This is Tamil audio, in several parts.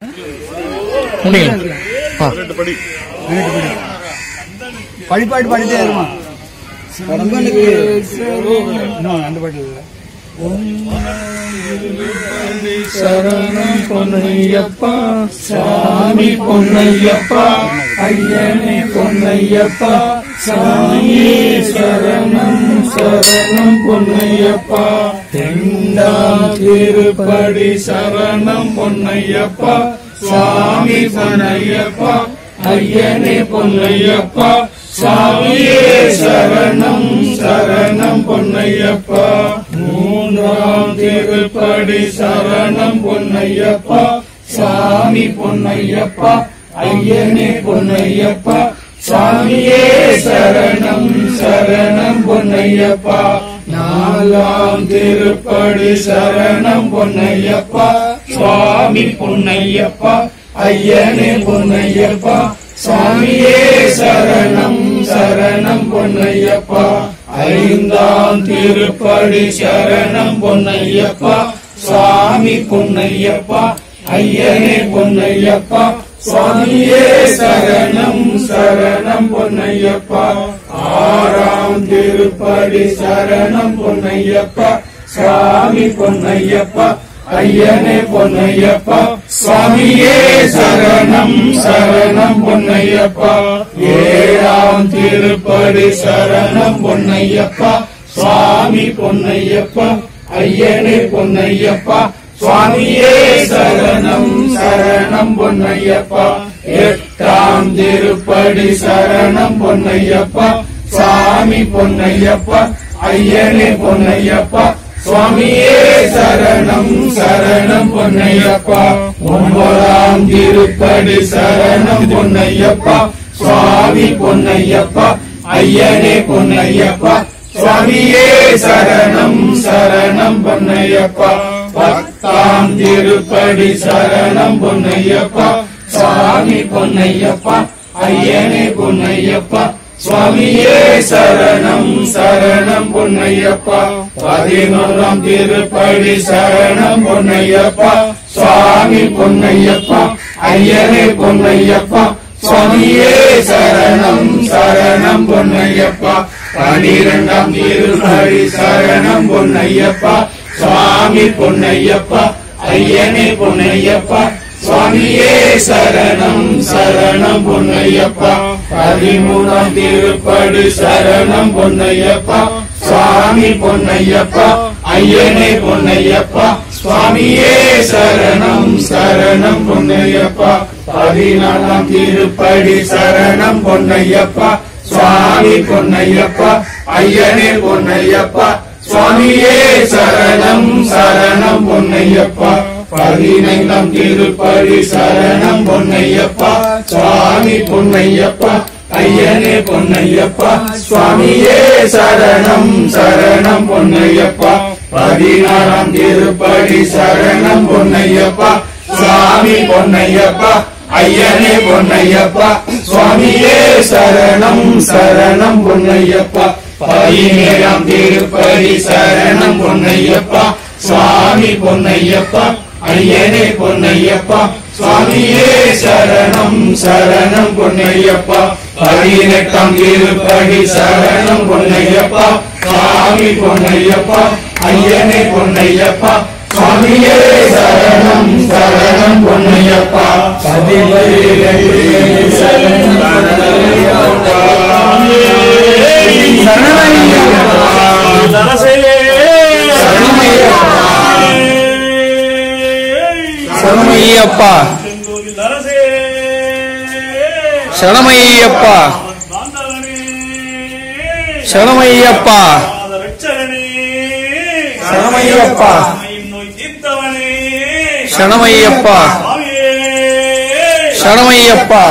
முடியும் ஆ படிப்பாட்டு பாடிட்டே இருமா இன்னும் அந்த பாட்டு இல்லை சரணம் பொன்னையப்பா சாமி பொன்னையப்பா ஐயனே பொன்னையப்பா சாமியே சரணம் சரணம் பொன்னையப்பா தெண்டாம் திருப்படி சரணம் பொன்னையப்பா சுவாமி பொன்னையப்பா ஐயனே பொன்னையப்பா சாமியே சரணம் சரணம் பொன்னையப்பா மூன்றாம் திருப்படி சரணம் பொன்னையப்பா சாமி பொன்னையப்பா ஐயனே பொன்னையப்பா சாமியே சரணம் சரணம் பொன்னையப்பா நாலாம் திருப்படி சரணம் பொன்னையப்பா சுவாமி பொன்னையப்பா ஐயனே பொன்னையப்பா சாமியே சரணம் சரணம் பொன்னையப்பா ஐந்தாம் திருப்படி சரணம் பொன்னையப்பா சுவாமி பொன்னையப்பா ஐயனே பொன்னையப்பா சுவாமியே சரணம் சரணம் பொன்னையப்பா ஆறாம் திருப்படி சரணம் பொன்னையப்பா சுவாமி பொன்னையப்பா ஐயனே பொன்னையப்பா சுவாமியே சரணம் சரணம் பொன்னையப்பா ஏழாம் திருப்படி சரணம் பொன்னையப்பா சுவாமி பொன்னையப்பா ஐயனே பொன்னையப்பா சுவாமியே சரணம் சரணம் பொன்னையப்பா எட்டாம் திருப்படி சரணம் பொன்னையப்பா சாமி பொன்னையப்பா ஐயனே பொன்னையப்பா சுவாமியே சரணம் சரணம் பொன்னையப்பா ஒன்பதாம் திருப்படி சரணம் பொன்னையப்பா சுவாமி பொன்னையப்பா ஐயனே பொன்னையப்பா சுவாமியே சரணம் சரணம் பொன்னையப்பா பத்தாம் திருப்படி சரணம் பொன்னையப்பா சுவாமி பொன்னையப்பா ஐயனே பொன்னையப்பா சுவாமியே சரணம் சரணம் பொன்னையப்பா பதினோராம் திருப்படி சரணம் பொன்னையப்பா சுவாமி பொன்னையப்பா ஐயனே பொன்னையப்பா சுவாமியே சரணம் சரணம் பொன்னையப்பா பனிரெண்டாம் திருப்படி சரணம் பொன்னையப்பா சுவாமி பொன்னையப்பா ஐயனே பொன்னையப்பா சுவாமியே சரணம் சரணம் பொன்னையப்பா பதிமூணாம் திருப்படி சரணம் பொன்னையப்பா சுவாமி பொன்னையப்பா ஐயனே பொன்னையப்பா சுவாமியே சரணம் சரணம் பொன்னையப்பா பதினாலாம் திருப்படி சரணம் பொன்னையப்பா சுவாமி பொன்னையப்பா ஐயனே பொன்னையப்பா சுவாமியே சரணம் சரணம் பொன்னையப்பா பதினைந்தாம் திருப்படி சரணம் பொன்னையப்பா சுவாமி பொன்னையப்பா ஐயனே பொன்னையப்பா சுவாமியே சரணம் சரணம் பொன்னையப்பா பதினாறாம் திருப்படி சரணம் பொன்னையப்பா சுவாமி பொன்னையப்பா ஐயனே பொன்னையப்பா சுவாமியே சரணம் சரணம் பொன்னையப்பா பதினேழாம் திருப்படி சரணம் பொன்னையப்பா சுவாமி பொன்னையப்பா ஐயனே பொன்னையப்பா சுவாமியே சரணம் சரணம் பொன்னையப்பா பதினெட்டாம் திருப்படி சரணம் பொன்னையப்பா சுவாமி பொன்னையப்பா ஐயனே பொன்னையப்பா சுவாமியே சரணம் சரணம் பொன்னையப்பா பதினேழு சரணம் சரணமையப்பா சரணமையப்பா சரணமையப்பா சரணமையப்பா சரணமையப்பா சரணமையப்பா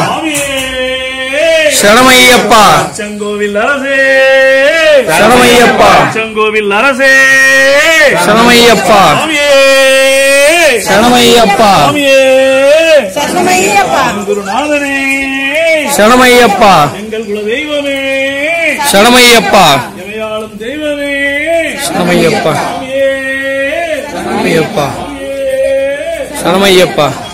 சரணமையப்பா செங்கோவில் அரசே சரணமையப்பா செங்கோவில் அரசே சரணமையப்பா சாமியே சரணமையப்பா சாமியே குருநாதனே சரணமையப்பா எங்கள் குல தெய்வமே சரணமையப்பா எமையாளும் தெய்வமே சரணமையப்பா சாமியே சரணமையப்பா சாமியே சரணமையப்பா